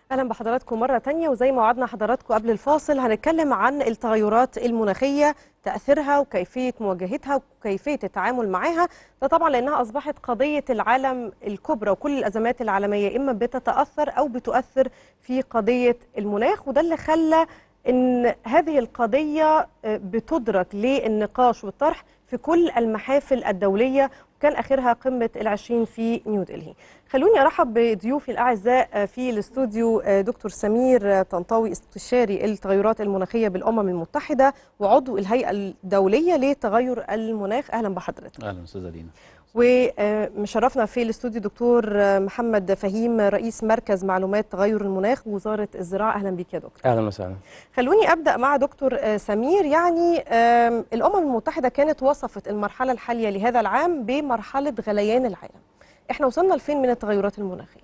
اهلا بحضراتكم مره تانية وزي ما وعدنا حضراتكم قبل الفاصل هنتكلم عن التغيرات المناخيه تاثيرها وكيفيه مواجهتها وكيفيه التعامل معها ده طبعا لانها اصبحت قضيه العالم الكبرى وكل الازمات العالميه اما بتتاثر او بتؤثر في قضيه المناخ وده اللي خلى ان هذه القضيه بتدرك للنقاش والطرح في كل المحافل الدوليه وكان اخرها قمه العشرين في نيودلهي خلوني ارحب بضيوفي الاعزاء في الاستوديو دكتور سمير طنطاوي استشاري التغيرات المناخيه بالامم المتحده وعضو الهيئه الدوليه لتغير المناخ اهلا بحضرتك اهلا استاذه لينا ومشرفنا في الاستوديو دكتور محمد فهيم رئيس مركز معلومات تغير المناخ وزاره الزراعه اهلا بك يا دكتور اهلا وسهلا خلوني ابدا مع دكتور سمير يعني الامم المتحده كانت وصفت المرحله الحاليه لهذا العام بمرحله غليان العالم احنا وصلنا لفين من التغيرات المناخيه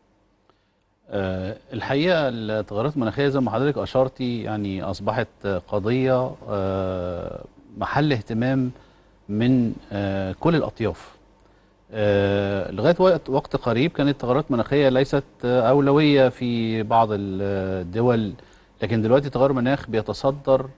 أه الحقيقه التغيرات المناخيه زي ما حضرتك اشرتي يعني اصبحت قضيه أه محل اهتمام من أه كل الاطياف أه لغايه وقت وقت قريب كانت التغيرات المناخيه ليست اولويه في بعض الدول لكن دلوقتي تغير المناخ بيتصدر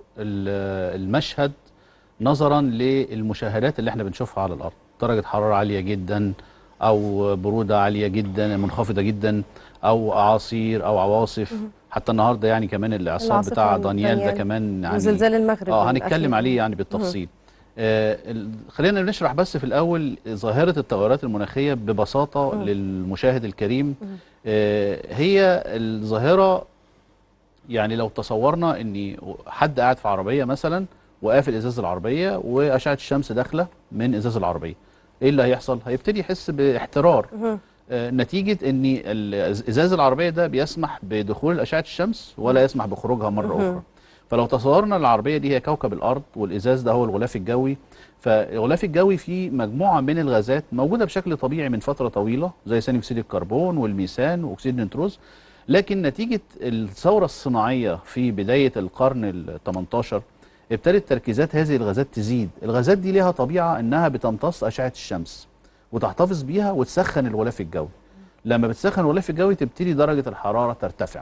المشهد نظرا للمشاهدات اللي احنا بنشوفها على الارض درجه حراره عاليه جدا او بروده عاليه جدا منخفضه جدا او اعاصير او عواصف حتى النهارده يعني كمان الاعصار بتاع دانيال ده كمان يعني وزلزال المغرب اه هنتكلم عليه يعني بالتفصيل آه خلينا نشرح بس في الاول ظاهره التغيرات المناخيه ببساطه مم. للمشاهد الكريم آه هي الظاهره يعني لو تصورنا ان حد قاعد في عربيه مثلا وقافل ازاز العربيه واشعه الشمس داخله من ازاز العربيه ايه اللي هيحصل هيبتدي يحس باحترار آه نتيجه ان ازاز العربيه ده بيسمح بدخول اشعه الشمس ولا يسمح بخروجها مره اخرى فلو تصورنا العربيه دي هي كوكب الارض والازاز ده هو الغلاف الجوي فالغلاف الجوي فيه مجموعه من الغازات موجوده بشكل طبيعي من فتره طويله زي ثاني اكسيد الكربون والميثان واكسيد النيتروز لكن نتيجه الثوره الصناعيه في بدايه القرن ال 18 ابتدت تركيزات هذه الغازات تزيد الغازات دي ليها طبيعة انها بتمتص اشعة الشمس وتحتفظ بيها وتسخن الغلاف الجوي لما بتسخن الغلاف الجوي تبتدي درجة الحرارة ترتفع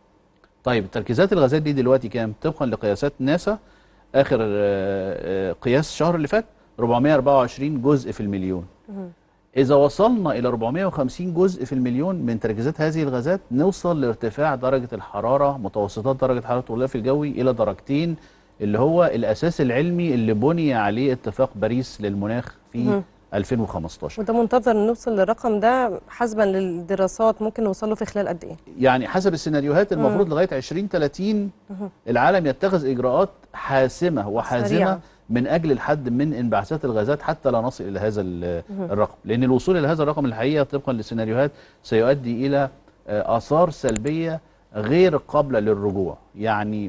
طيب تركيزات الغازات دي دلوقتي كام طبقا لقياسات ناسا اخر قياس الشهر اللي فات 424 جزء في المليون إذا وصلنا إلى 450 جزء في المليون من تركيزات هذه الغازات نوصل لارتفاع درجة الحرارة متوسطات درجة حرارة الغلاف الجوي إلى درجتين اللي هو الاساس العلمي اللي بني عليه اتفاق باريس للمناخ في مم. 2015 وده منتظر نوصل للرقم ده حسبا للدراسات ممكن نوصل له في خلال قد ايه يعني حسب السيناريوهات المفروض لغايه 2030 مم. العالم يتخذ اجراءات حاسمه وحازمه سريعة. من اجل الحد من انبعاثات الغازات حتى لا نصل الى هذا الرقم لان الوصول الى هذا الرقم الحقيقه طبقا للسيناريوهات سيؤدي الى اثار سلبيه غير قابله للرجوع يعني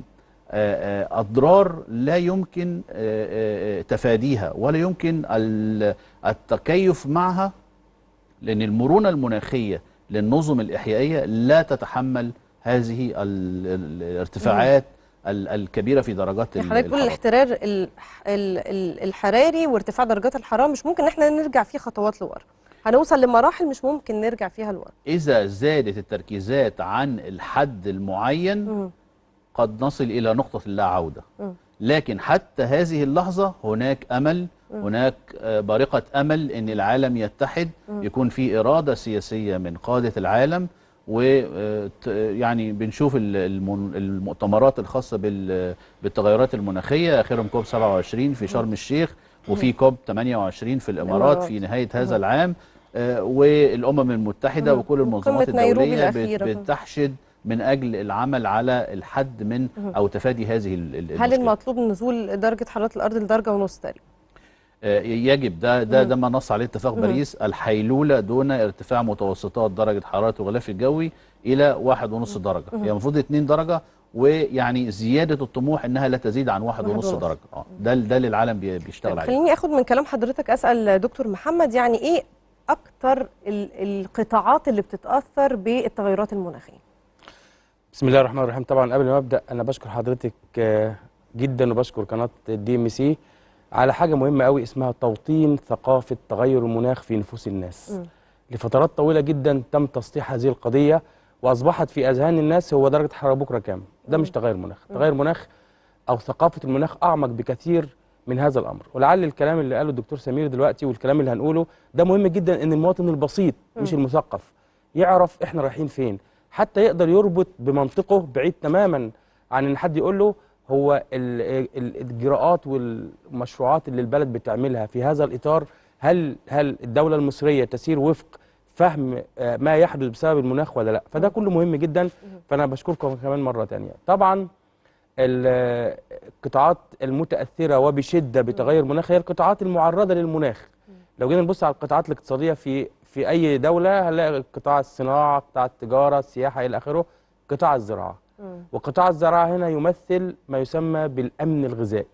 أضرار لا يمكن تفاديها ولا يمكن التكيف معها لأن المرونة المناخية للنظم الإحيائية لا تتحمل هذه الارتفاعات الكبيرة في درجات حضرتك بتقول الاحترار الحراري وارتفاع درجات الحرارة مش ممكن احنا نرجع فيه خطوات لورا هنوصل لمراحل مش ممكن نرجع فيها لورا إذا زادت التركيزات عن الحد المعين م. قد نصل إلى نقطة اللا عودة لكن حتى هذه اللحظة هناك أمل هناك بارقة أمل أن العالم يتحد يكون في إرادة سياسية من قادة العالم ويعني بنشوف المؤتمرات الخاصة بالتغيرات المناخية آخرهم كوب 27 في شرم الشيخ وفي كوب 28 في الإمارات في نهاية هذا العام والأمم المتحدة وكل المنظمات الدولية بتحشد من اجل العمل على الحد من او تفادي هذه المشكله هل المطلوب نزول درجه حراره الارض لدرجه ونص تقريبا يجب ده ده ده ما نص عليه اتفاق باريس الحيلوله دون ارتفاع متوسطات درجه حراره الغلاف الجوي الى واحد ونص درجه هي يعني المفروض 2 درجه ويعني زياده الطموح انها لا تزيد عن واحد ونص درجه اه ده ده اللي العالم بيشتغل عليه خليني اخد من كلام حضرتك اسال دكتور محمد يعني ايه اكتر القطاعات اللي بتتاثر بالتغيرات المناخيه بسم الله الرحمن الرحيم طبعا قبل ما ابدا انا بشكر حضرتك جدا وبشكر قناه الدي ام سي على حاجه مهمه قوي اسمها توطين ثقافه تغير المناخ في نفوس الناس م. لفترات طويله جدا تم تسطيح هذه القضيه واصبحت في اذهان الناس هو درجه حراره بكره كام ده مش تغير مناخ تغير مناخ او ثقافه المناخ اعمق بكثير من هذا الامر ولعل الكلام اللي قاله الدكتور سمير دلوقتي والكلام اللي هنقوله ده مهم جدا ان المواطن البسيط مش المثقف يعرف احنا رايحين فين حتى يقدر يربط بمنطقه بعيد تماما عن ان حد يقول له هو ال- ال- الاجراءات والمشروعات اللي البلد بتعملها في هذا الاطار هل هل الدوله المصريه تسير وفق فهم آه، ما يحدث بسبب المناخ ولا لا فده كله مهم جدا فانا بشكركم كمان مره تانية طبعا ال- القطاعات المتاثره وبشده بتغير المناخ هي القطاعات المعرضه للمناخ لو جينا نبص على القطاعات الاقتصاديه في في اي دوله هنلاقي قطاع الصناعه قطاع التجاره السياحه الى اخره قطاع الزراعه وقطاع الزراعه هنا يمثل ما يسمى بالامن الغذائي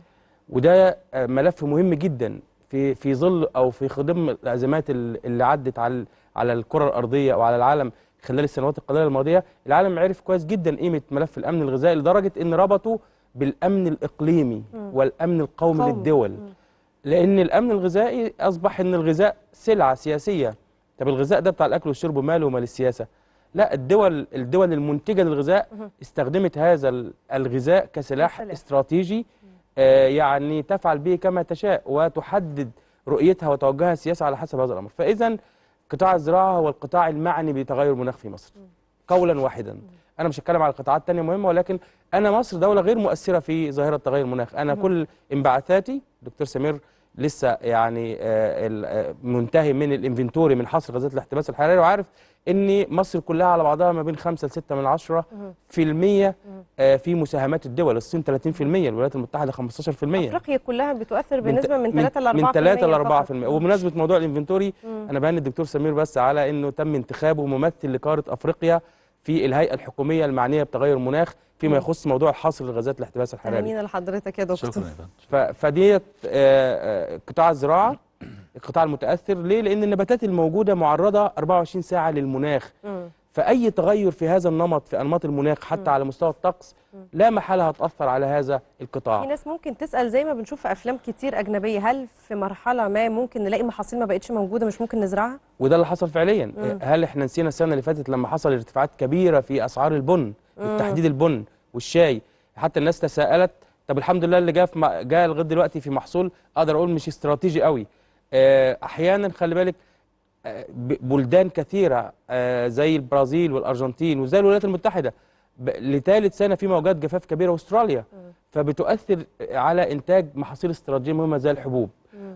وده آه، ملف مهم جدا في في ظل او في خضم الازمات ال- اللي عدت على على الكره الارضيه او على العالم خلال السنوات القليله الماضيه العالم عرف كويس جدا قيمه ملف الامن الغذائي لدرجه ان ربطه بالامن الاقليمي والامن القومي قومي. للدول لان الامن الغذائي اصبح ان الغذاء سلعه سياسيه طب الغذاء ده بتاع الاكل والشرب ماله ومال السياسه لا الدول الدول المنتجه للغذاء استخدمت هذا ال- الغذاء كسلاح كسلاح. استراتيجي آه، يعني تفعل به كما تشاء وتحدد رؤيتها وتوجهها السياسه على حسب هذا الامر فاذا قطاع الزراعه هو القطاع المعني بتغير المناخ في مصر قولا واحدا انا مش هتكلم على قطاعات تانية مهمه ولكن انا مصر دوله غير مؤثره في ظاهره تغير المناخ انا كل انبعاثاتي دكتور سمير لسه يعني آه، ال- آه، منتهي من الانفنتوري من حصر غازات الاحتباس الحراري وعارف ان مصر كلها على بعضها ما بين 5 ل 6 من 10 في المية آه، في مساهمات الدول الصين 30% الولايات المتحده 15% افريقيا كلها بتؤثر من بنسبه من 3 ل 4% من 3 ل فقط. 4% وبمناسبه موضوع الانفنتوري انا بهني الدكتور سمير بس على انه تم انتخابه ممثل لقاره افريقيا في الهيئه الحكوميه المعنيه بتغير المناخ فيما يخص موضوع حصر لغازات الاحتباس الحراري تهانينا لحضرتك يا دكتور شكرا يا فندم ف- فديت آه، آه، قطاع الزراعه القطاع المتاثر ليه لان النباتات الموجوده معرضه 24 ساعه للمناخ مم. فاي تغير في هذا النمط في انماط المناخ حتى على مستوى الطقس لا محاله هتاثر على هذا في القطاع ناس ممكن تسال زي ما بنشوف في افلام كتير اجنبيه هل في مرحله ما ممكن نلاقي محاصيل ما بقتش موجوده مش ممكن نزرعها وده اللي حصل فعليا هل احنا نسينا السنه اللي فاتت لما حصل ارتفاعات كبيره في اسعار البن بالتحديد البن والشاي حتى الناس تساءلت طب الحمد لله اللي جاء في م- جاء لغايه دلوقتي في محصول اقدر اقول مش استراتيجي قوي آه، احيانا خلي بالك آه، ب- بلدان كثيره آه، زي البرازيل والارجنتين وزي الولايات المتحده ب- لثالث سنه في موجات جفاف كبيره واستراليا فبتؤثر على انتاج محاصيل استراتيجيه مهمه زي الحبوب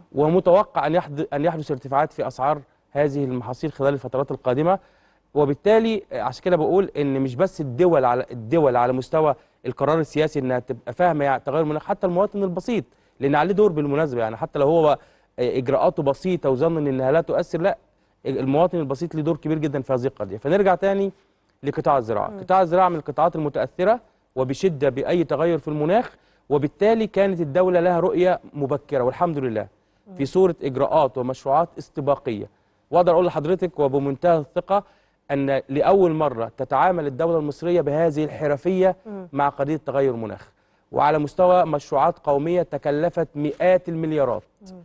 ومتوقع ان يحدث ان يحدث ارتفاعات في اسعار هذه المحاصيل خلال الفترات القادمه وبالتالي عشان كده بقول ان مش بس الدول على الدول على مستوى القرار السياسي انها تبقى فاهمه يعني تغير المناخ حتى المواطن البسيط لان عليه دور بالمناسبه يعني حتى لو هو اجراءاته بسيطه وظن انها لا تؤثر لا المواطن البسيط له دور كبير جدا في هذه القضيه فنرجع تاني لقطاع الزراعه قطاع الزراعه من القطاعات المتاثره وبشده باي تغير في المناخ وبالتالي كانت الدوله لها رؤيه مبكره والحمد لله في صوره اجراءات ومشروعات استباقيه واقدر اقول لحضرتك وبمنتهى الثقه ان لاول مره تتعامل الدوله المصريه بهذه الحرفيه مع قضيه تغير المناخ وعلى مستوى مشروعات قوميه تكلفت مئات المليارات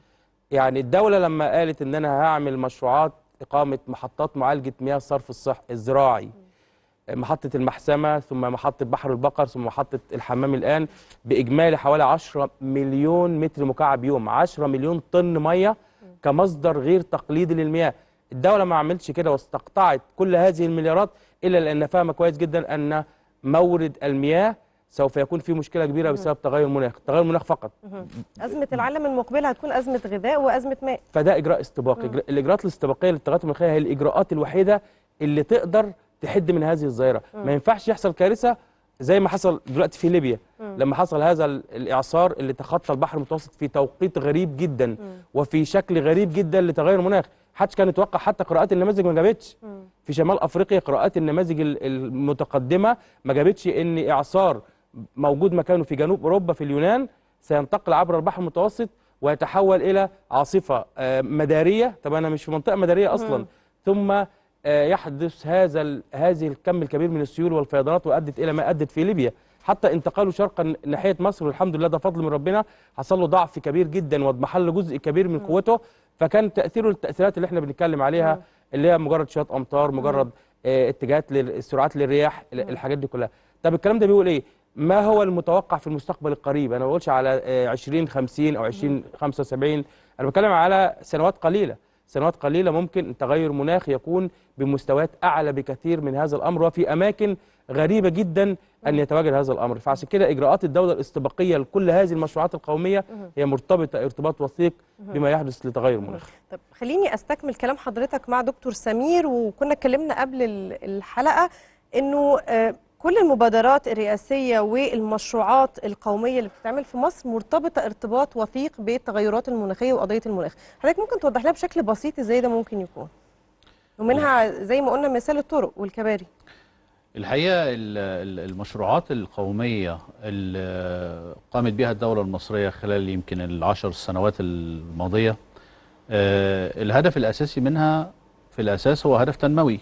يعني الدوله لما قالت ان انا هعمل مشروعات اقامه محطات معالجه مياه الصرف الصح الزراعي محطة المحسمة ثم محطة بحر البقر ثم محطة الحمام الآن بإجمالي حوالي 10 مليون متر مكعب يوم 10 مليون طن مية كمصدر غير تقليدي للمياه الدولة ما عملتش كده واستقطعت كل هذه المليارات إلا لأنها فاهمة كويس جدا أن مورد المياه سوف يكون فيه مشكلة كبيرة بسبب تغير المناخ تغير المناخ فقط ازمه العالم المقبله هتكون ازمه غذاء وازمه ماء فده اجراء استباقي إجراء- الاجراءات الاستباقيه للتغيرات المناخيه هي الاجراءات الوحيده اللي تقدر تحد من هذه الظاهره ما ينفعش يحصل كارثه زي ما حصل دلوقتي في ليبيا لما حصل هذا ال- الاعصار اللي تخطى البحر المتوسط في توقيت غريب جدا وفي شكل غريب جدا لتغير المناخ محدش كان يتوقع حتى قراءات النماذج ما جابتش في شمال افريقيا قراءات النماذج ال- المتقدمه ما جابتش ان اعصار موجود مكانه في جنوب اوروبا في اليونان سينتقل عبر البحر المتوسط ويتحول الى عاصفه آه، مداريه طب انا مش في منطقه مداريه اصلا ثم آه، يحدث هذا ال- هذه الكم الكبير من السيول والفيضانات وادت الى ما ادت في ليبيا حتى انتقاله شرقا ناحيه مصر والحمد لله ده فضل من ربنا حصل له ضعف كبير جدا واضمحل جزء كبير من قوته فكان تاثيره التاثيرات اللي احنا بنتكلم عليها اللي هي مجرد شويه امطار مجرد آه، اتجاهات للسرعات للرياح ال- الحاجات دي كلها طب الكلام ده بيقول ايه ما هو المتوقع في المستقبل القريب انا ما بقولش على آه، 2050 او 2075 انا بتكلم على سنوات قليله سنوات قليله ممكن تغير مناخ يكون بمستويات اعلى بكثير من هذا الامر وفي اماكن غريبه جدا ان يتواجد هذا الامر فعشان كده اجراءات الدوله الاستباقيه لكل هذه المشروعات القوميه هي مرتبطه ارتباط وثيق بما يحدث لتغير المناخ طب خليني استكمل كلام حضرتك مع دكتور سمير وكنا اتكلمنا قبل ال- الحلقه انه آه، كل المبادرات الرئاسيه والمشروعات القوميه اللي بتتعمل في مصر مرتبطه ارتباط وثيق بالتغيرات المناخيه وقضيه المناخ حضرتك ممكن توضح لنا بشكل بسيط ازاي ده ممكن يكون ومنها زي ما قلنا مثال الطرق والكباري الحقيقة ال- ال- المشروعات القومية اللي قامت بها الدولة المصرية خلال يمكن العشر سنوات الماضية آه، الهدف الأساسي منها في الأساس هو هدف تنموي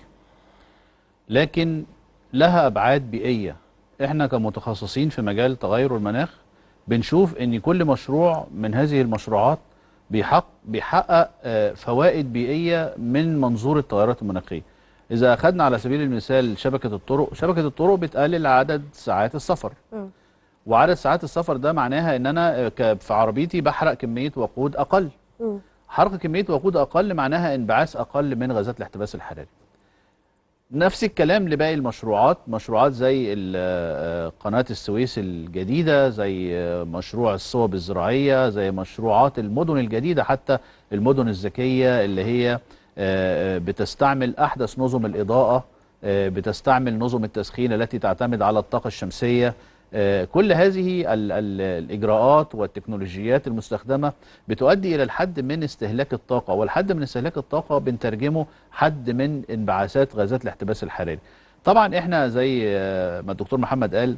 لكن لها أبعاد بيئية احنا كمتخصصين في مجال تغير المناخ بنشوف ان كل مشروع من هذه المشروعات بيحقق بيحقق آه، فوائد بيئية من منظور التغيرات المناخية إذا أخذنا على سبيل المثال شبكة الطرق شبكة الطرق بتقلل عدد ساعات السفر مم. وعدد ساعات السفر ده معناها ان انا آه، ك- في عربيتي بحرق كمية وقود اقل مم. حرق كمية وقود اقل معناها انبعاث اقل من غازات الاحتباس الحراري نفس الكلام لباقي المشروعات مشروعات زي ال- آه، قناة السويس الجديدة زي آه، مشروع الصوب الزراعية زي مشروعات المدن الجديدة حتى المدن الذكية اللي هي آه، آه، بتستعمل أحدث نظم الإضاءة آه، بتستعمل نظم التسخين التي تعتمد على الطاقة الشمسية آه، كل هذه ال- ال- الإجراءات والتكنولوجيات المستخدمة بتؤدي إلى الحد من استهلاك الطاقة والحد من استهلاك الطاقة بنترجمه حد من انبعاثات غازات الاحتباس الحراري طبعا احنا زي آه، ما الدكتور محمد قال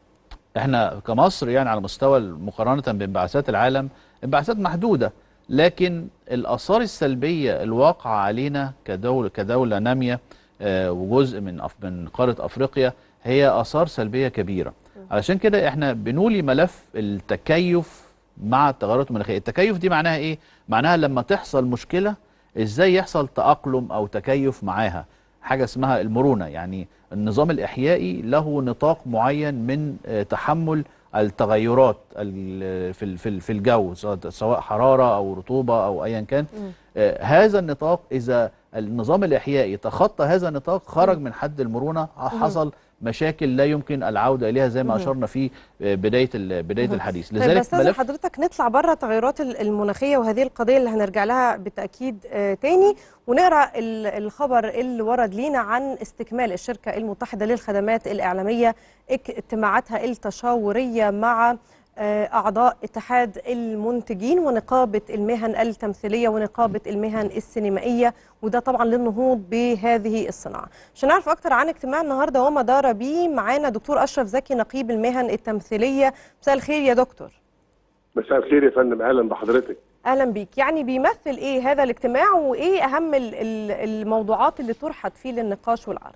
احنا كمصر يعني على مستوى مقارنة بانبعاثات العالم انبعاثات محدودة لكن الآثار السلبية الواقعة علينا كدولة كدولة نامية آه، وجزء من أف- من قارة أفريقيا هي آثار سلبية كبيرة علشان كده احنا بنولي ملف التكيف مع التغيرات المناخية التكيف دي معناها ايه؟ معناها لما تحصل مشكلة ازاي يحصل تأقلم أو تكيف معاها حاجة اسمها المرونة يعني النظام الإحيائي له نطاق معين من آه، تحمل التغيرات ال- في ال- في ال- في الجو سواء- سواء حرارة أو رطوبة أو أيا كان آه، هذا النطاق إذا النظام الإحيائي تخطى هذا النطاق خرج من حد المرونة حصل مشاكل لا يمكن العودة إليها زي ما أشرنا في آه، بداية ال- بداية الحديث طيب بس استاذ حضرتك نطلع بره التغيرات ال- المناخيه وهذه القضيه اللي هنرجع لها بالتاكيد آه، تاني ونقرا ال- الخبر اللي ورد لينا عن استكمال الشركه المتحده للخدمات الاعلاميه اك- اجتماعاتها التشاوريه مع آه، اعضاء اتحاد المنتجين ونقابه المهن التمثيليه ونقابه المهن السينمائيه وده طبعا للنهوض بهذه الصناعه عشان نعرف اكتر عن اجتماع النهارده وما دار به معانا دكتور اشرف زكي نقيب المهن التمثيليه مساء الخير يا دكتور مساء الخير يا فندم اهلا بحضرتك اهلا بيك يعني بيمثل ايه هذا الاجتماع وايه اهم ال- ال- الموضوعات اللي طرحت فيه للنقاش والعرض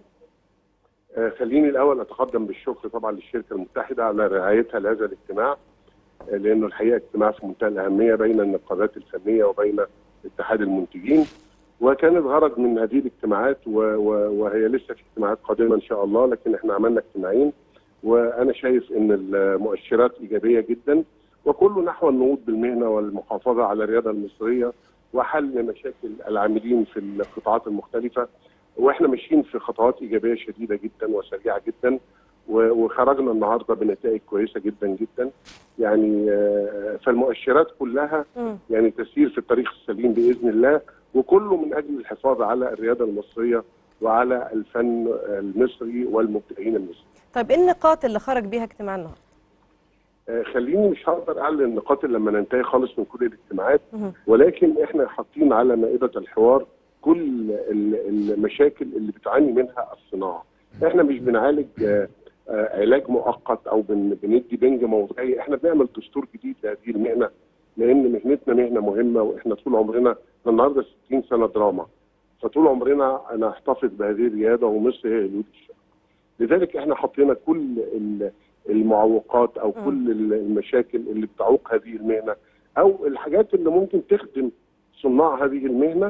آه خليني الاول اتقدم بالشكر طبعا للشركه المتحده على رعايتها لهذا الاجتماع آه لانه الحقيقه اجتماع في منتهى الاهميه بين النقابات الفنيه وبين اتحاد المنتجين وكان الغرض من هذه الاجتماعات و- و- وهي لسه في اجتماعات قادمه ان شاء الله لكن احنا عملنا اجتماعين وانا شايف ان المؤشرات ايجابيه جدا وكله نحو النهوض بالمهنه والمحافظه على الرياضه المصريه وحل مشاكل العاملين في القطاعات المختلفه واحنا ماشيين في خطوات ايجابيه شديده جدا وسريعه جدا و- وخرجنا النهارده بنتائج كويسه جدا جدا يعني آه، فالمؤشرات كلها مم. يعني تسير في الطريق السليم باذن الله وكله من اجل الحفاظ على الرياضه المصريه وعلى الفن المصري والمبدعين المصريين. طيب ايه النقاط اللي خرج بيها اجتماع النهارده آه، خليني مش هقدر اعلن النقاط إلا لما ننتهي خالص من كل الاجتماعات مهم. ولكن احنا حاطين على مائده الحوار كل ال- المشاكل اللي بتعاني منها الصناعه. احنا مش بنعالج آه، آه، علاج مؤقت او بن- بندي بنج موضعي، احنا بنعمل دستور جديد لهذه المهنه لان مهنتنا مهنه مهمه واحنا طول عمرنا إحنا النهارده 60 سنه دراما فطول عمرنا نحتفظ بهذه الرياده ومصر هي اليود الشرق. لذلك احنا حطينا كل ال- المعوقات او مم. كل ال- المشاكل اللي بتعوق هذه المهنه او الحاجات اللي ممكن تخدم صناع هذه المهنه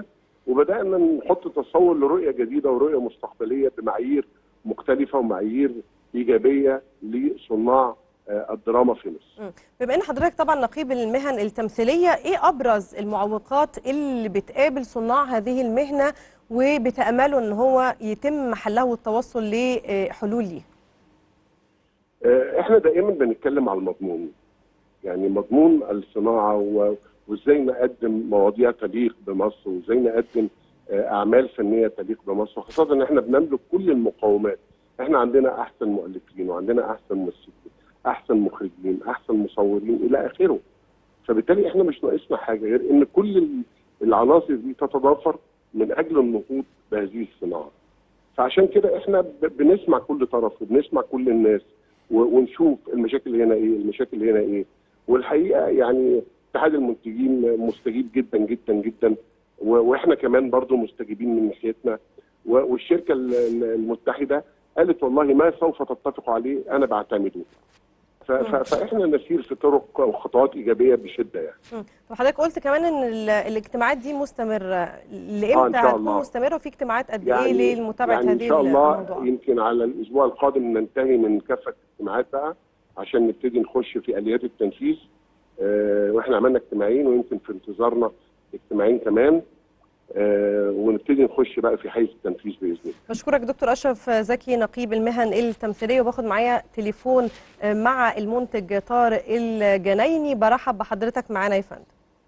وبدانا نحط تصور لرؤيه جديده ورؤيه مستقبليه بمعايير مختلفه ومعايير ايجابيه لصناع آه، الدراما في مصر. بما ان حضرتك طبعا نقيب المهن التمثيليه ايه ابرز المعوقات اللي بتقابل صناع هذه المهنه وبتاملوا ان هو يتم حلها والتوصل لحلول ليه آه، احنا دائما بنتكلم على المضمون يعني مضمون الصناعه و- وازاي نقدم مواضيع تليق بمصر وازاي نقدم آه، اعمال فنيه تليق بمصر وخاصه ان احنا بنملك كل المقومات احنا عندنا احسن مؤلفين وعندنا احسن ممثلين احسن مخرجين احسن مصورين الى اخره فبالتالي احنا مش ناقصنا حاجه غير ان كل ال- العناصر دي تتضافر من اجل النهوض بهذه الصناعه فعشان كده احنا ب- بنسمع كل طرف وبنسمع كل الناس و- ونشوف المشاكل هنا ايه المشاكل هنا ايه والحقيقه يعني اتحاد المنتجين مستجيب جدا جدا جدا و- واحنا كمان برضو مستجيبين من ناحيتنا و- والشركه ال- ال- المتحده قالت والله ما سوف تتفقوا عليه انا بعتمده ف- ف- فاحنا نسير في طرق وخطوات ايجابيه بشده يعني مم. طب حضرتك قلت كمان ان ال- الاجتماعات دي مستمره آه، لامتى إن شاء هتكون الله. مستمره وفي اجتماعات قد ايه لمتابعه يعني هذه ان شاء الله الموضوع يمكن على الاسبوع القادم ننتهي من كافه الاجتماعات بقى عشان نبتدي نخش في اليات التنفيذ آه واحنا عملنا اجتماعين ويمكن في انتظارنا اجتماعين كمان آه ونبتدي نخش بقى في حيز التنفيذ باذن الله بشكرك دكتور اشرف زكي نقيب المهن التمثيليه وباخد معايا تليفون آه، مع المنتج طارق الجنايني برحب بحضرتك معانا يا فندم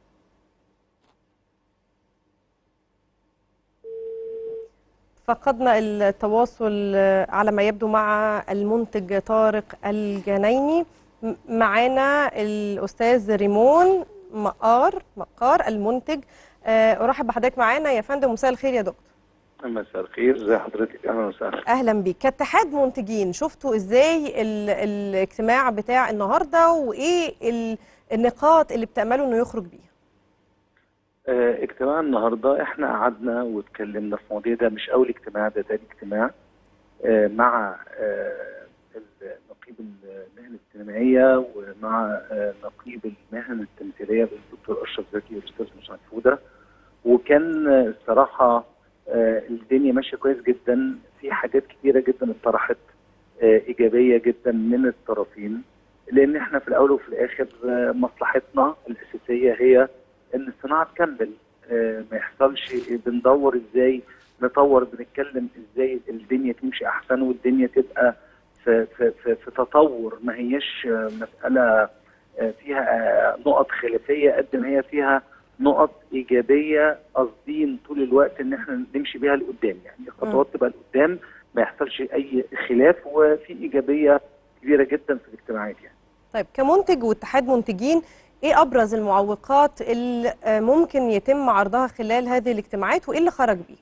فقدنا التواصل آه، على ما يبدو مع المنتج طارق الجنايني م- معانا الاستاذ ريمون مقار مقار المنتج آه، ارحب بحضرتك معانا يا فندم مساء الخير يا دكتور مساء الخير ازي حضرتك اهلا وسهلا اهلا بيك كاتحاد منتجين شفتوا ازاي ال الاجتماع بتاع النهارده وايه ال النقاط اللي بتاملوا انه يخرج بيها آه، اجتماع النهارده احنا قعدنا واتكلمنا في مواضيع ده مش اول اجتماع ده تاني اجتماع آه، مع آه، نقيب المهن الاجتماعيه ومع آه، نقيب المهن التمثيليه الدكتور اشرف زكي والاستاذ مساعد فوده وكان آه، الصراحه آه، الدنيا ماشيه كويس جدا في حاجات كتيره جدا اتطرحت آه، ايجابيه جدا من الطرفين لان احنا في الاول وفي الاخر آه، مصلحتنا الاساسيه هي ان الصناعه تكمل آه، ما يحصلش بندور ازاي نطور بنتكلم ازاي الدنيا تمشي احسن والدنيا تبقى في في في, في تطور ما هيش آه، مساله آه، فيها آه، نقط خلافيه قد ما هي فيها نقط ايجابيه قاصدين طول الوقت ان احنا نمشي بيها لقدام يعني الخطوات تبقى لقدام ما يحصلش اي خلاف وفي ايجابيه كبيره جدا في الاجتماعات يعني طيب كمنتج واتحاد منتجين ايه ابرز المعوقات اللي آه، ممكن يتم عرضها خلال هذه الاجتماعات وايه اللي خرج بيه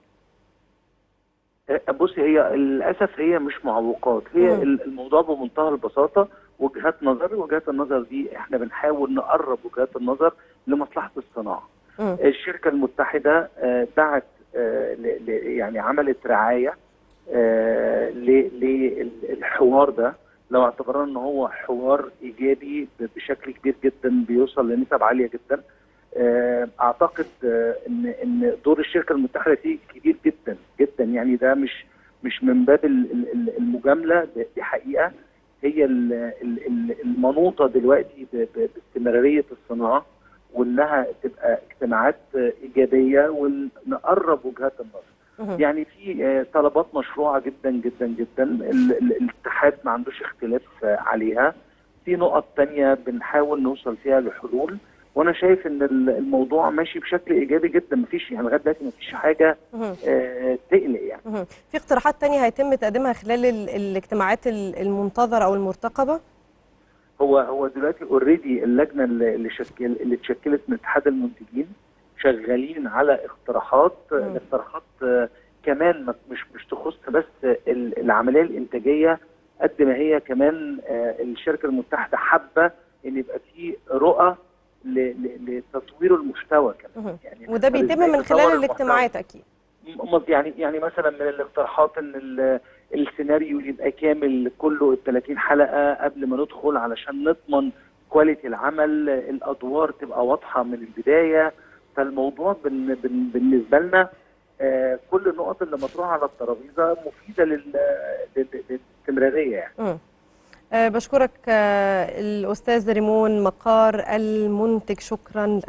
بصي هي للاسف هي مش معوقات هي مم. ال- الموضوع بمنتهى البساطه وجهات نظر وجهات النظر دي احنا بنحاول نقرب وجهات النظر لمصلحه الصناعه مم. الشركه المتحده آه، دعت آه، ل- ل- يعني عملت رعايه آه، ل- للحوار ده لو اعتبرنا ان هو حوار ايجابي ب- بشكل كبير جدا بيوصل لنسب عاليه جدا آه، اعتقد آه، ان ان دور الشركه المتحده فيه كبير جدا جدا يعني ده مش مش من باب ال- ال- ال- المجامله ده- دي حقيقه هي ال- ال- ال- المنوطه دلوقتي ب- ب- باستمراريه الصناعه وانها تبقى اجتماعات آه، ايجابيه ونقرب وجهات النظر مهم. يعني في آه، طلبات مشروعه جدا جدا جدا ال- ال- الاتحاد ما عندوش اختلاف آه، عليها في نقط تانية بنحاول نوصل فيها لحلول وانا شايف ان ال- الموضوع ماشي بشكل ايجابي جدا مفيش يعني لغايه دلوقتي مفيش حاجه مهم. آه، تقلق يعني مهم. في اقتراحات تانية هيتم تقديمها خلال ال- الاجتماعات ال- المنتظرة أو المرتقبة؟ هو هو دلوقتي اوريدي اللجنه اللي اللي شكل اللي اتشكلت من اتحاد المنتجين شغالين على اقتراحات مم. الاقتراحات آه، كمان ما- مش مش تخص بس ال- العمليه الانتاجيه قد ما هي كمان آه، الشركه المتحده حابه ان يبقى في رؤى ل- ل- لتطوير المحتوى كمان مهم. يعني وده نقدر بيتم إزاي من نطور خلال المحتوى. الاجتماعات أكيد م- يعني يعني مثلا من الاقتراحات ان ال- السيناريو يبقى كامل كله ال 30 حلقه قبل ما ندخل علشان نضمن كواليتي العمل الادوار تبقى واضحه من البدايه فالموضوع بن بن بالنسبه لنا آه، كل النقط اللي مطروحه على الترابيزه مفيده لل- لل- للاستمراريه يعني مم. آه، بشكرك آه، الأستاذ ريمون مقار المنتج شكرا لك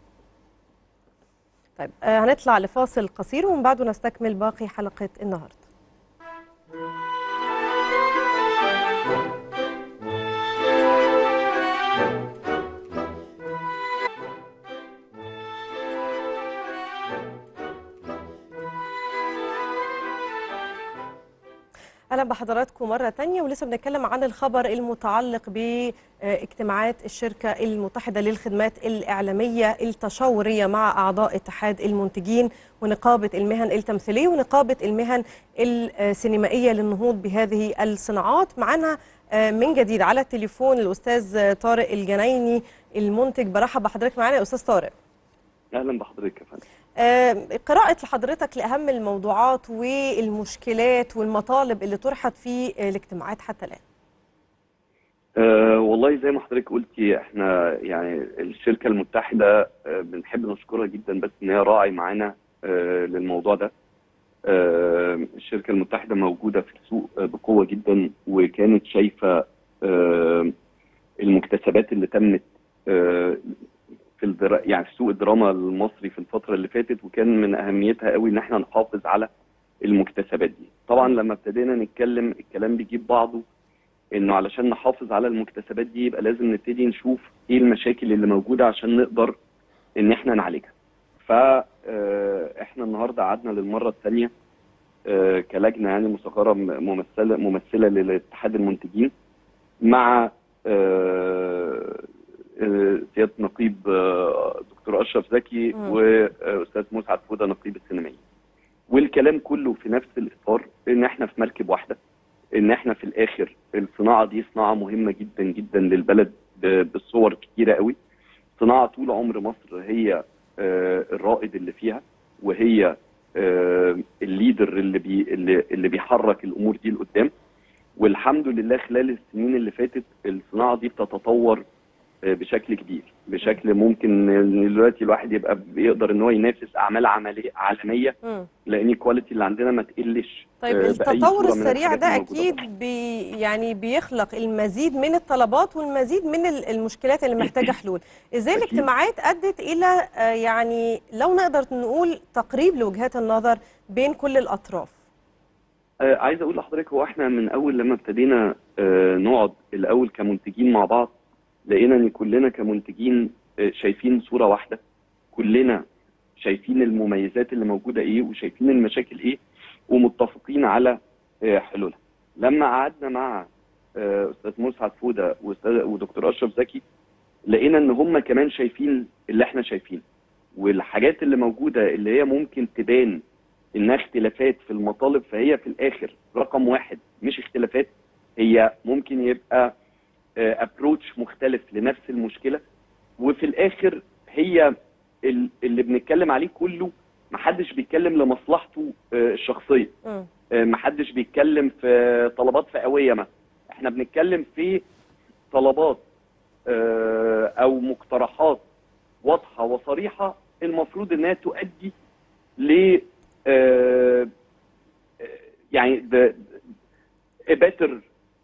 طيب آه، هنطلع لفاصل قصير ومن بعده نستكمل باقي حلقة النهاردة اهلا بحضراتكم مره تانية ولسه بنتكلم عن الخبر المتعلق باجتماعات الشركه المتحده للخدمات الاعلاميه التشاوريه مع اعضاء اتحاد المنتجين ونقابه المهن التمثيليه ونقابه المهن السينمائيه للنهوض بهذه الصناعات معنا آه، من جديد على التليفون الاستاذ طارق الجنايني المنتج برحب بحضرتك معانا يا استاذ طارق اهلا بحضرتك يا فندم آه، قراءة لحضرتك لأهم الموضوعات والمشكلات والمطالب اللي طرحت في آه، الاجتماعات حتى الآن أه والله زي ما حضرتك قلتي احنا يعني الشركه المتحده أه بنحب نشكرها جدا بس ان هي راعي معانا أه للموضوع ده أه الشركه المتحده موجوده في السوق آه، بقوه جدا وكانت شايفه أه المكتسبات اللي تمت أه في الدرا... يعني في سوق الدراما المصري في الفتره اللي فاتت وكان من اهميتها قوي ان احنا نحافظ على المكتسبات دي طبعا لما ابتدينا نتكلم الكلام بيجيب بعضه انه علشان نحافظ على المكتسبات دي يبقى لازم نبتدي نشوف ايه المشاكل اللي موجوده عشان نقدر ان احنا نعالجها فاحنا النهارده قعدنا للمره الثانيه كلجنه يعني مصغره م- ممثله ممثله لاتحاد المنتجين مع آه، آه، سياده نقيب آه، دكتور اشرف زكي مم. واستاذ مسعد فوده نقيب السينمائي والكلام كله في نفس الاطار ان احنا في مركب واحده ان احنا في الاخر الصناعه دي صناعه مهمه جدا جدا للبلد ب- بالصور كتيره قوي صناعه طول عمر مصر هي آه، الرائد اللي فيها وهي آه، الليدر اللي بي اللي, اللي بيحرك الامور دي لقدام والحمد لله خلال السنين اللي فاتت الصناعه دي بتتطور آه، بشكل كبير بشكل ممكن إن دلوقتي الواحد يبقى بيقدر ان هو ينافس اعمال عمليه عالميه مم. لان الكواليتي اللي عندنا ما تقلش طيب آه، بأي التطور صورة من السريع الحاجات ده الموجودة أكيد طبعاً. بي يعني بيخلق المزيد من الطلبات والمزيد من ال- المشكلات اللي محتاجة حلول إزاي أكيد. الاجتماعات أدت إلى آه، يعني لو نقدر نقول تقريب لوجهات النظر بين كل الأطراف آه، عايز اقول لحضرتك هو احنا من اول لما ابتدينا آه، نقعد الاول كمنتجين مع بعض لقينا ان كلنا كمنتجين آه، شايفين صوره واحده كلنا شايفين المميزات اللي موجوده ايه وشايفين المشاكل ايه ومتفقين على آه، حلولها لما قعدنا مع آه، استاذ مسعد فوده وأستاذ- ودكتور اشرف زكي لقينا ان هم كمان شايفين اللي احنا شايفينه والحاجات اللي موجوده اللي هي ممكن تبان انها اختلافات في المطالب فهي في الاخر رقم واحد مش اختلافات هي ممكن يبقى ابروتش مختلف لنفس المشكله وفي الاخر هي ال- اللي بنتكلم عليه كله محدش بيتكلم لمصلحته آه، الشخصيه مم. آه، محدش بيتكلم في طلبات فئويه مثلا احنا بنتكلم في طلبات آه، او مقترحات واضحه وصريحه المفروض انها تؤدي ل آه، يعني باتر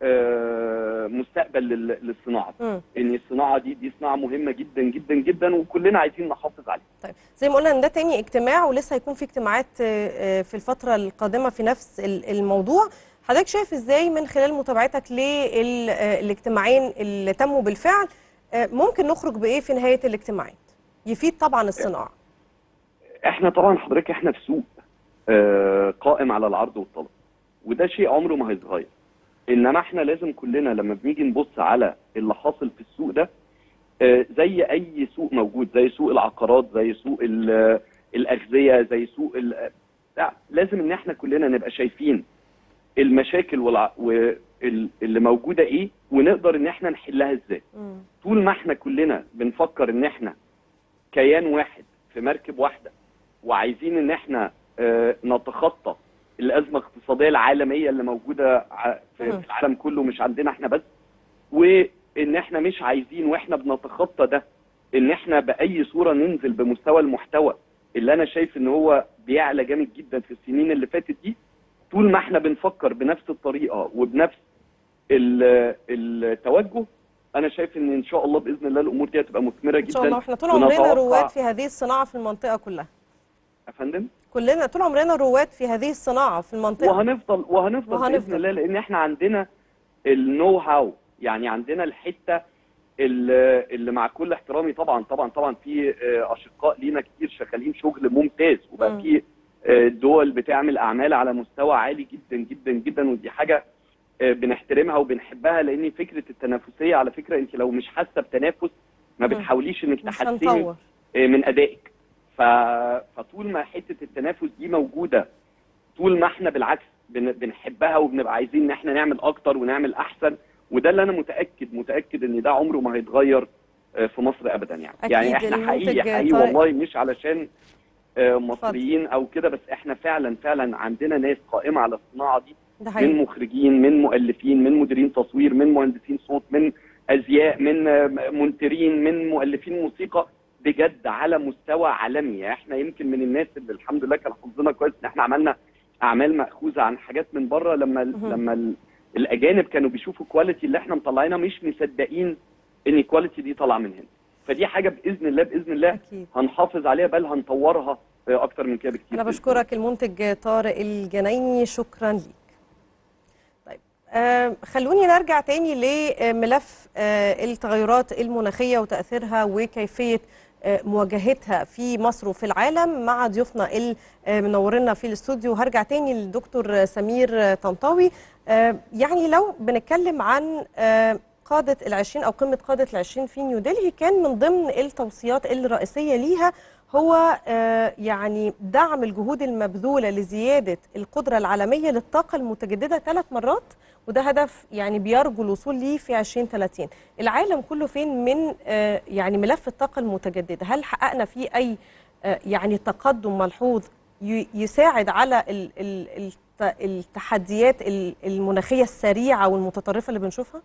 مستقبل لل- للصناعه مم. ان الصناعه دي دي صناعه مهمه جدا جدا جدا وكلنا عايزين نحافظ عليها طيب زي ما قلنا ان ده تاني اجتماع ولسه هيكون في اجتماعات آه، آه، في الفترة القادمة في نفس ال- الموضوع حضرتك شايف ازاي من خلال متابعتك للاجتماعين اللي تموا بالفعل آه، ممكن نخرج بايه في نهاية الاجتماعات يفيد طبعا الصناعة احنا طبعا حضرتك احنا في سوق آه، قائم على العرض والطلب وده شيء عمره ما هيتغير انما احنا لازم كلنا لما بنيجي نبص على اللي حاصل في السوق ده آه، زي اي سوق موجود زي سوق العقارات زي سوق ال- الاغذيه زي سوق ال- لا، لازم ان احنا كلنا نبقى شايفين المشاكل والع... وال- اللي موجوده ايه ونقدر ان احنا نحلها ازاي مم. طول ما احنا كلنا بنفكر ان احنا كيان واحد في مركب واحده وعايزين ان احنا آه، نتخطى الازمه الاقتصاديه العالميه اللي موجوده ع- في مم. في العالم كله مش عندنا احنا بس وان احنا مش عايزين واحنا بنتخطى ده ان احنا باي صوره ننزل بمستوى المحتوى اللي انا شايف ان هو بيعلى جامد جدا في السنين اللي فاتت دي طول ما احنا بنفكر بنفس الطريقه وبنفس ال- التوجه انا شايف ان ان شاء الله باذن الله الامور دي هتبقى مثمره ان جدا شاء الله واحنا طول عمرنا ونتوقع- رواد في هذه الصناعه في المنطقه كلها يا فندم كلنا طول عمرنا رواد في هذه الصناعه في المنطقه وهنفضل وهنفضل, وهنفضل. باذن الله لان احنا عندنا النو هاو يعني عندنا الحته اللي اللي مع كل احترامي طبعا طبعا طبعا في آه، اشقاء لينا كتير شغالين شغل ممتاز مم. وبقى في آه، دول بتعمل اعمال على مستوى عالي جدا جدا جدا ودي حاجه آه، بنحترمها وبنحبها لان فكره التنافسيه على فكره انت لو مش حاسه بتنافس ما مم. بتحاوليش انك مش تحسني هنطور آه، من ادائك ف... فطول ما حته التنافس دي موجوده طول ما احنا بالعكس بن... بنحبها وبنبقى عايزين ان احنا نعمل اكتر ونعمل احسن وده اللي انا متاكد متاكد ان ده عمره ما هيتغير آه، في مصر ابدا يعني أكيد يعني احنا المنتج حقيقي حقيقي طارق. والله مش علشان آه، مصريين او كده بس احنا فعلا فعلا عندنا ناس قائمه على الصناعه دي ده من حقيقي مخرجين من مؤلفين من مديرين تصوير من مهندسين صوت من ازياء من آه، منترين من مؤلفين موسيقى بجد على مستوى عالمي احنا يمكن من الناس اللي الحمد لله كان حظنا كويس ان احنا عملنا اعمال ماخوذه عن حاجات من بره لما مهم. لما ال- الاجانب كانوا بيشوفوا الكواليتي اللي احنا مطلعينها مش مصدقين ان الكواليتي دي طالعه من هنا فدي حاجه باذن الله باذن الله اكيد هنحافظ عليها بل هنطورها آه، اكتر من كده بكتير انا بإذن بشكرك المنتج طارق الجنايني شكرا ليك طيب آه خلوني نرجع تاني لملف آه التغيرات المناخيه وتاثيرها وكيفيه آه مواجهتها في مصر وفي العالم مع ضيوفنا اللي آه منورنا في الاستوديو هرجع تاني للدكتور سمير آه، طنطاوي آه يعني لو بنتكلم عن آه قادة العشرين أو قمة قادة العشرين في نيودلهي كان من ضمن التوصيات الرئيسية ليها هو آه، يعني دعم الجهود المبذولة لزيادة القدرة العالمية للطاقة المتجددة ثلاث مرات وده هدف يعني بيرجو الوصول ليه في 2030 العالم كله فين من آه، يعني ملف الطاقة المتجددة هل حققنا فيه أي آه، يعني تقدم ملحوظ ي- يساعد على ال- ال- الت- التحديات ال- المناخية السريعة والمتطرفة اللي بنشوفها؟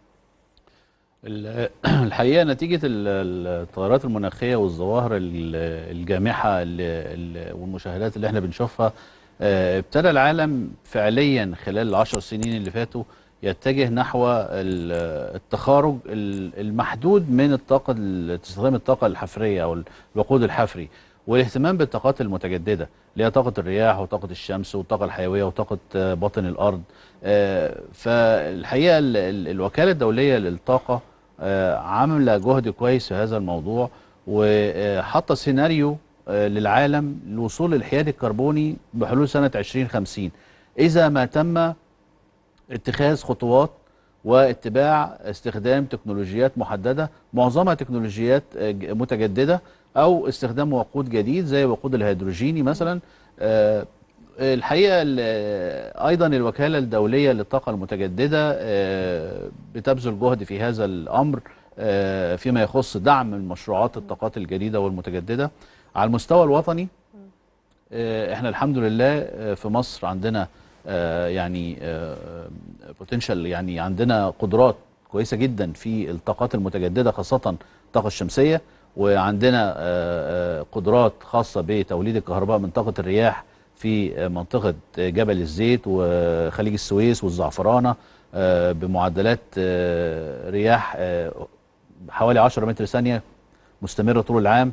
ال- الحقيقه نتيجه ال- التغيرات المناخيه والظواهر ال- الجامحه ال- ال- والمشاهدات اللي احنا بنشوفها آه، ابتدى العالم فعليا خلال العشر سنين اللي فاتوا يتجه نحو ال- التخارج ال- المحدود من الطاقه ال- استخدام الطاقه الحفريه او الوقود الحفري والاهتمام بالطاقات المتجدده اللي هي طاقه الرياح وطاقه الشمس والطاقه الحيويه وطاقه آه، باطن الارض آه، فالحقيقه ال- ال- الوكاله الدوليه للطاقه آه، عامله جهد كويس في هذا الموضوع وحاطه سيناريو آه، للعالم للوصول للحياد الكربوني بحلول سنه 2050 اذا ما تم اتخاذ خطوات واتباع استخدام تكنولوجيات محدده معظمها تكنولوجيات آه، ج- متجدده او استخدام وقود جديد زي وقود الهيدروجيني مثلا آه، الحقيقه ال- آه، ايضا الوكاله الدوليه للطاقه المتجدده آه، بتبذل جهد في هذا الامر آه، فيما يخص دعم المشروعات الطاقات الجديده والمتجدده على المستوى الوطني آه، احنا الحمد لله آه، في مصر عندنا آه، يعني بوتنشال يعني عندنا قدرات كويسه جدا في الطاقات المتجدده خاصه الطاقه الشمسيه وعندنا آه، آه، قدرات خاصه بتوليد الكهرباء من طاقه الرياح في آه، منطقه آه، جبل الزيت وخليج السويس والزعفرانه آه، بمعدلات آه، رياح آه، حوالي 10 متر ثانيه مستمره طول العام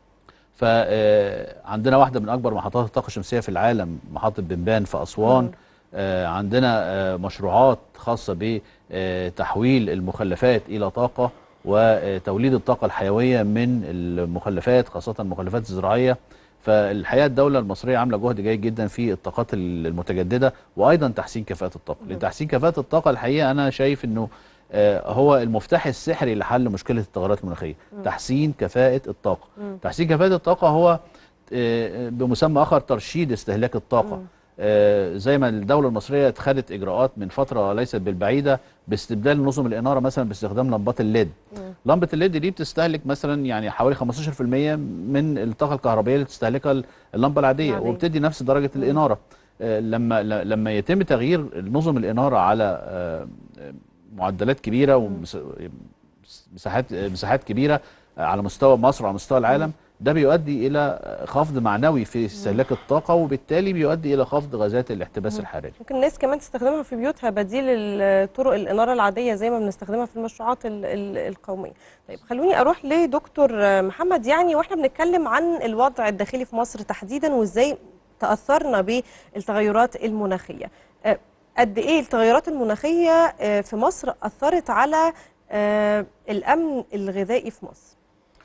فعندنا واحده من اكبر محطات الطاقه الشمسيه في العالم محطه بنبان في اسوان آه، عندنا آه، مشروعات خاصه بتحويل المخلفات الى طاقه وتوليد الطاقه الحيويه من المخلفات خاصه المخلفات الزراعيه فالحقيقه الدوله المصريه عامله جهد جيد جدا في الطاقات المتجدده وايضا تحسين كفاءه الطاقه لان تحسين كفاءه الطاقه الحقيقه انا شايف انه آه، هو المفتاح السحري لحل مشكله التغيرات المناخيه تحسين كفاءه الطاقه تحسين كفاءه الطاقه هو آه، بمسمى اخر ترشيد استهلاك الطاقه آه، زي ما الدوله المصريه اتخذت اجراءات من فتره ليست بالبعيده باستبدال نظم الاناره مثلا باستخدام لمبات الليد لمبه الليد دي بتستهلك مثلا يعني حوالي 15% من الطاقه الكهربائيه اللي بتستهلكها اللمبه العاديه العادية. وبتدي نفس درجه الاناره آه، لما ل- لما يتم تغيير نظم الاناره على آه، آه، معدلات كبيره ومساحات مساحات كبيره على مستوى مصر وعلى مستوى العالم ده بيؤدي الى خفض معنوي في استهلاك الطاقه وبالتالي بيؤدي الى خفض غازات الاحتباس الحراري ممكن الناس كمان تستخدمها في بيوتها بديل ال- طرق الإنارة العادية زي ما بنستخدمها في المشروعات ال- ال- القومية طيب خلوني أروح لدكتور محمد يعني وإحنا بنتكلم عن الوضع الداخلي في مصر تحديدا وإزاي تأثرنا بالتغيرات المناخية آه، قد إيه التغيرات المناخية آه، في مصر أثرت على آه، الأمن الغذائي في مصر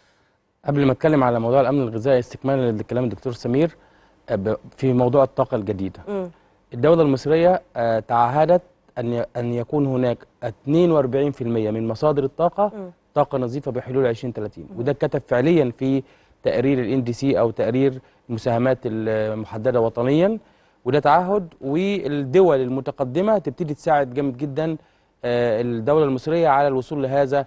قبل ما اتكلم على موضوع الامن الغذائي استكمالا لكلام الدكتور سمير آه، ب- في موضوع الطاقه الجديده مم. الدوله المصريه آه، تعهدت ان ي- ان يكون هناك 42% من مصادر الطاقه مم. طاقه نظيفه بحلول 2030 وده اتكتب فعليا في تقرير الان دي سي او تقرير المساهمات المحدده وطنيا وده تعهد والدول المتقدمه تبتدي تساعد جامد جدا آه، الدوله المصريه على الوصول لهذا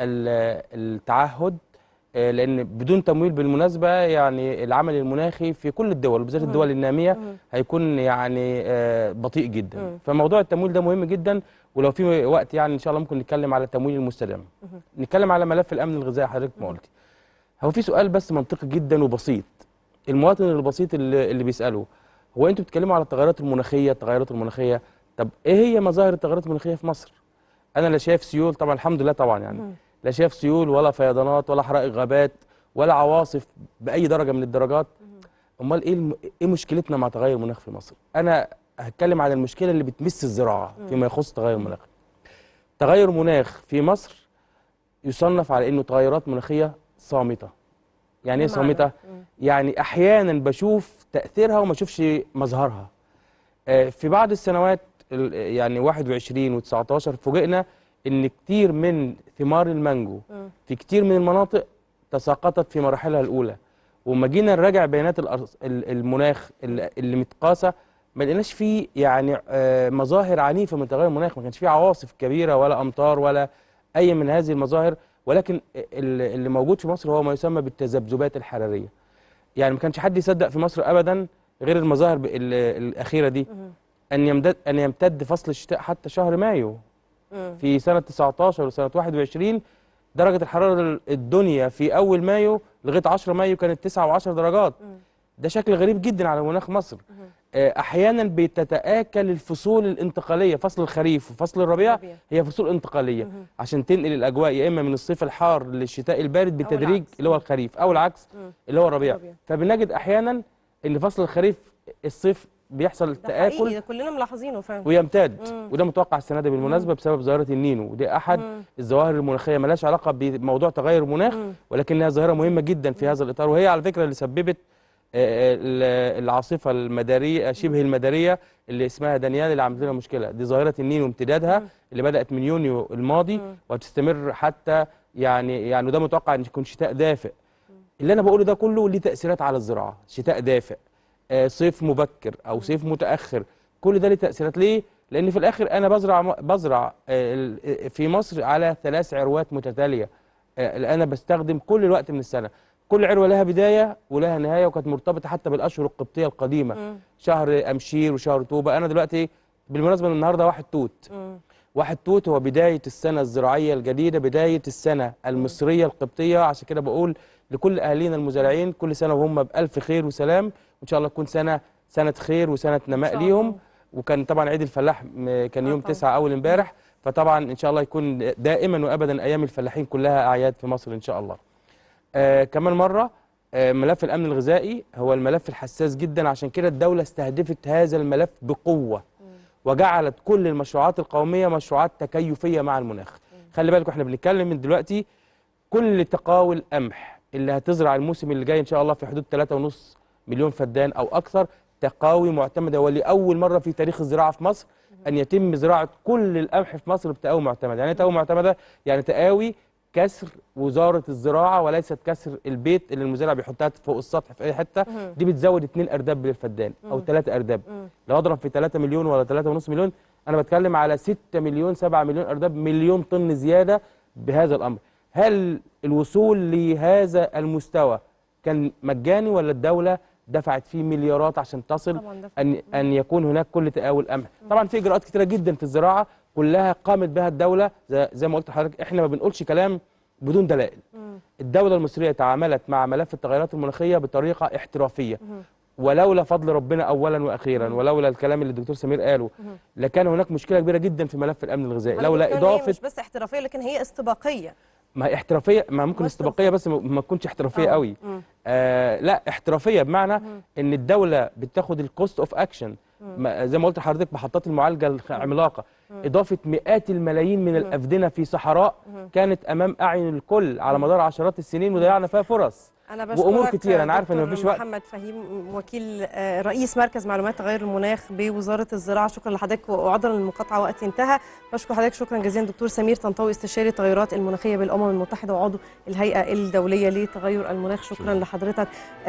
ال- التعهد آه، لان بدون تمويل بالمناسبه يعني العمل المناخي في كل الدول وبالذات الدول الناميه هيكون يعني آه، بطيء جدا مم. فموضوع التمويل ده مهم جدا ولو في وقت يعني ان شاء الله ممكن نتكلم على التمويل المستدام نتكلم على ملف الامن الغذائي حضرتك ما قلتي هو في سؤال بس منطقي جدا وبسيط المواطن البسيط اللي, اللي بيساله هو انتوا بتتكلموا على التغيرات المناخيه التغيرات المناخيه طب ايه هي مظاهر التغيرات المناخيه في مصر انا لا شايف سيول طبعا الحمد لله طبعا يعني لا شايف سيول ولا فيضانات ولا حرائق غابات ولا عواصف باي درجه من الدرجات امال ايه الم... ايه مشكلتنا مع تغير المناخ في مصر انا هتكلم عن المشكله اللي بتمس الزراعه فيما يخص تغير المناخ تغير مناخ في مصر يصنف على انه تغيرات مناخيه صامته يعني ايه بمعنى؟ صامته مم. يعني احيانا بشوف تاثيرها وما اشوفش مظهرها آه، في بعض السنوات ال- يعني 21 و19 فوجئنا ان كتير من ثمار المانجو مم. في كتير من المناطق تساقطت في مراحلها الاولى وما جينا نراجع بيانات الأرص- ال- المناخ ال- اللي متقاسه ما لقيناش فيه يعني آه، مظاهر عنيفه من تغير المناخ ما كانش فيه عواصف كبيره ولا امطار ولا اي من هذه المظاهر ولكن ال- اللي موجود في مصر هو ما يسمى بالتذبذبات الحراريه يعني ما كانش حد يصدق في مصر ابدا غير المظاهر ب- ال- الاخيره دي ان يمتد ان يمتد فصل الشتاء حتى شهر مايو مم. في سنه 19 وسنه 21 درجه الحراره الدنيا في اول مايو لغايه 10 مايو كانت 9 و10 درجات ده شكل غريب جدا على مناخ مصر آه، احيانا بتتاكل الفصول الانتقاليه فصل الخريف وفصل الربيع الربيع. هي فصول انتقاليه عشان تنقل الاجواء يا اما من الصيف الحار للشتاء البارد بالتدريج العكس. اللي هو الخريف او العكس اللي هو الربيع الربيع. فبنجد احيانا ان فصل الخريف الصيف بيحصل ده حقيقي تاكل ده كلنا ملاحظينه فعلا ويمتد مم. وده متوقع السنه دي بالمناسبه بسبب ظاهره النينو ودي احد الظواهر المناخيه ملهاش علاقه بموضوع تغير المناخ ولكنها ظاهره مهمه جدا في هذا الاطار وهي على فكره اللي سببت آه، ال- العاصفه المداريه شبه المداريه اللي اسمها دانيال اللي عملت لنا مشكله دي ظاهره النينو امتدادها اللي بدات من يونيو الماضي وهتستمر حتى يعني يعني ده متوقع ان يكون شتاء دافئ اللي انا بقوله ده كله ليه تاثيرات على الزراعه شتاء دافئ آه، صيف مبكر او صيف متاخر كل ده ليه تاثيرات ليه لان في الاخر انا بزرع بزرع آه، ال- في مصر على ثلاث عروات متتاليه آه، اللي انا بستخدم كل الوقت من السنه كل عروه لها بدايه ولها نهايه وكانت مرتبطه حتى بالاشهر القبطيه القديمه شهر امشير وشهر توبه انا دلوقتي بالمناسبه إن النهارده واحد توت واحد توت هو بداية السنة الزراعية الجديدة بداية السنة المصرية القبطية عشان كده بقول لكل أهالينا المزارعين كل سنة وهم بألف خير وسلام وإن شاء الله تكون سنة سنة خير وسنة نماء شاء ليهم الله. وكان طبعا عيد الفلاح م- كان آه يوم طبعاً. تسعة أول امبارح فطبعا إن شاء الله يكون دائما وأبدا أيام الفلاحين كلها أعياد في مصر إن شاء الله آه كمان مرة آه ملف الأمن الغذائي هو الملف الحساس جدا عشان كده الدولة استهدفت هذا الملف بقوة وجعلت كل المشروعات القومية مشروعات تكيفية مع المناخ خلي بالكم احنا بنتكلم من دلوقتي كل تقاوي القمح اللي هتزرع الموسم اللي جاي ان شاء الله في حدود 3.5 مليون فدان او اكثر تقاوي معتمده ولاول مره في تاريخ الزراعه في مصر ان يتم زراعه كل القمح في مصر بتقاوي معتمده يعني ايه تقاوي معتمده يعني تقاوي كسر وزاره الزراعه وليست كسر البيت اللي المزارع بيحطها فوق السطح في اي حته دي بتزود 2 ارداب للفدان او 3 ارداب لو اضرب في 3 مليون ولا 3.5 مليون انا بتكلم على 6 مليون 7 مليون ارداب مليون طن زياده بهذا الامر هل الوصول لهذا المستوى كان مجاني ولا الدوله دفعت فيه مليارات عشان تصل طبعاً دفعت. ان ان يكون هناك كل تقاول قمح طبعا في اجراءات كتيره جدا في الزراعه كلها قامت بها الدوله زي, زي ما قلت لحضرتك احنا ما بنقولش كلام بدون دلائل الدوله المصريه تعاملت مع ملف التغيرات المناخيه بطريقه احترافيه ولولا فضل ربنا اولا واخيرا ولولا الكلام اللي الدكتور سمير قاله لكان هناك مشكله كبيره جدا في ملف الامن الغذائي أنا لولا بقول كمان هي اضافه مش بس احترافيه لكن هي استباقيه ما هي احترافيه ما ممكن بس استباقيه بس ما- ما تكونش احترافيه آه. قوي مم. آه لا احترافيه بمعنى ان الدوله بتاخد الكوست اوف اكشن زي ما قلت لحضرتك محطات المعالجه العملاقه اضافه مئات الملايين من الافدنه في صحراء كانت امام اعين الكل على مدار عشرات السنين وضيعنا فيها فرص انا بشكرك وأمور كتير، أنا عارف إن دكتور مفيش وقت. محمد فهيم وكيل آه، رئيس مركز معلومات تغير المناخ بوزاره الزراعه شكرا لحضرتك وعذرا للمقاطعه وقت انتهى بشكر حضرتك شكرا جزيلا دكتور سمير طنطاوي استشاري التغيرات المناخيه بالامم المتحده وعضو الهيئه الدوليه لتغير المناخ شكرا شكراً. لحضرتك